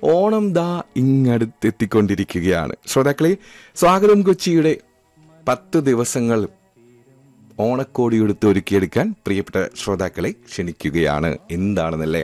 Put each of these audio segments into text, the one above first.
ഓണം ദാ ഇങ്ങടുത്തെത്തിക്കൊണ്ടിരിക്കുകയാണ് ശ്രോതാക്കളെ സ്വാഗതം കൊച്ചിയുടെ പത്ത് ദിവസങ്ങൾ ഓണക്കോടിയെടുത്ത് ഒരുക്കിയെടുക്കാൻ പ്രിയപ്പെട്ട ശ്രോതാക്കളെ ക്ഷണിക്കുകയാണ് എന്താണെന്നല്ലേ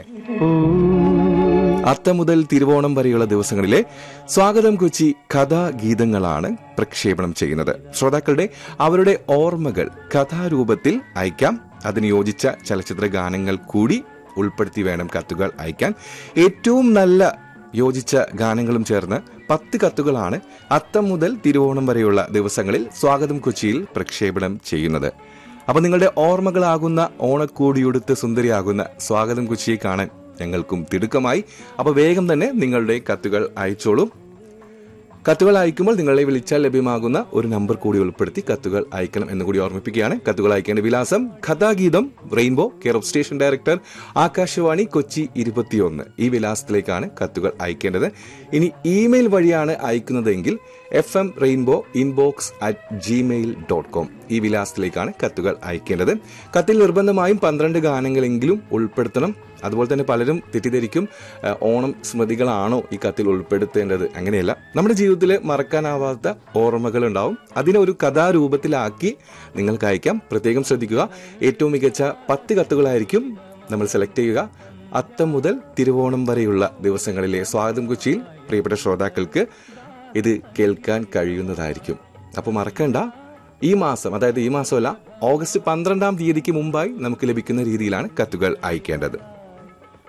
അത്ത മുതൽ തിരുവോണം വരെയുള്ള ദിവസങ്ങളിലെ സ്വാഗതം കൊച്ചി കഥാഗീതങ്ങളാണ് പ്രക്ഷേപണം ചെയ്യുന്നത് ശ്രോതാക്കളുടെ അവരുടെ ഓർമ്മകൾ കഥാരൂപത്തിൽ അയക്കാം അതിന് യോജിച്ച ചലച്ചിത്ര ഗാനങ്ങൾ കൂടി ഉൾപ്പെടുത്തി വേണം കത്തുകൾ അയക്കാൻ ഏറ്റവും നല്ല യോജിച്ച ഗാനങ്ങളും ചേർന്ന് പത്ത് കത്തുകളാണ് അത്തം മുതൽ തിരുവോണം വരെയുള്ള ദിവസങ്ങളിൽ സ്വാഗതം കൊച്ചിയിൽ പ്രക്ഷേപണം ചെയ്യുന്നത് അപ്പൊ നിങ്ങളുടെ ഓർമ്മകളാകുന്ന ഓണക്കോടിയൊടുത്ത് സുന്ദരിയാകുന്ന സ്വാഗതം കൊച്ചിയെ കാണാൻ ഞങ്ങൾക്കും തിടുക്കമായി അപ്പൊ വേഗം തന്നെ നിങ്ങളുടെ കത്തുകൾ അയച്ചോളൂ കത്തുകൾ അയക്കുമ്പോൾ നിങ്ങളെ വിളിച്ചാൽ ലഭ്യമാകുന്ന ഒരു നമ്പർ കൂടി ഉൾപ്പെടുത്തി കത്തുകൾ അയക്കണം എന്ന് കൂടി ഓർമ്മിപ്പിക്കുകയാണ് കത്തുകൾ അയക്കേണ്ട വിലാസം Kathageetham rainbow care of station director Akashvani Kochi ഇരുപത്തിയൊന്ന് ഈ വിലാസത്തിലേക്കാണ് കത്തുകൾ അയക്കേണ്ടത് ഇനി ഇമെയിൽ വഴിയാണ് അയക്കുന്നതെങ്കിൽ F M rainbow inbox at gmail dot com ഈ വിലാസത്തിലേക്കാണ് കത്തുകൾ അയക്കേണ്ടത് കത്തിൽ നിർബന്ധമായും പന്ത്രണ്ട് ഗാനങ്ങളെങ്കിലും ഉൾപ്പെടുത്തണം അതുപോലെ തന്നെ പലരും തെറ്റിദ്ധരിക്കും ഏഹ്, ഓണം സ്മൃതികളാണോ ഈ കത്തിൽ ഉൾപ്പെടുത്തേണ്ടത് അങ്ങനെയല്ല നമ്മുടെ ജീവിതത്തിൽ മറക്കാനാവാത്ത ഓർമ്മകൾ ഉണ്ടാവും അതിനെ ഒരു കഥാരൂപത്തിലാക്കി നിങ്ങൾക്ക് അയക്കാം പ്രത്യേകം ശ്രദ്ധിക്കുക ഏറ്റവും മികച്ച പത്ത് കത്തുകളായിരിക്കും നമ്മൾ സെലക്ട് ചെയ്യുക അത്തം മുതൽ തിരുവോണം വരെയുള്ള ദിവസങ്ങളിലെ സ്വാഗതം കൊച്ചിയിൽ പ്രിയപ്പെട്ട ശ്രോതാക്കൾക്ക് ഇത് കേൾക്കാൻ കഴിയുന്നതായിരിക്കും അപ്പോൾ മറക്കണ്ട ഈ മാസം അതായത് ഈ മാസമല്ല ഓഗസ്റ്റ് പന്ത്രണ്ടാം തീയതിക്ക് മുമ്പായി നമുക്ക് ലഭിക്കുന്ന രീതിയിലാണ് കത്തുകൾ അയക്കേണ്ടത്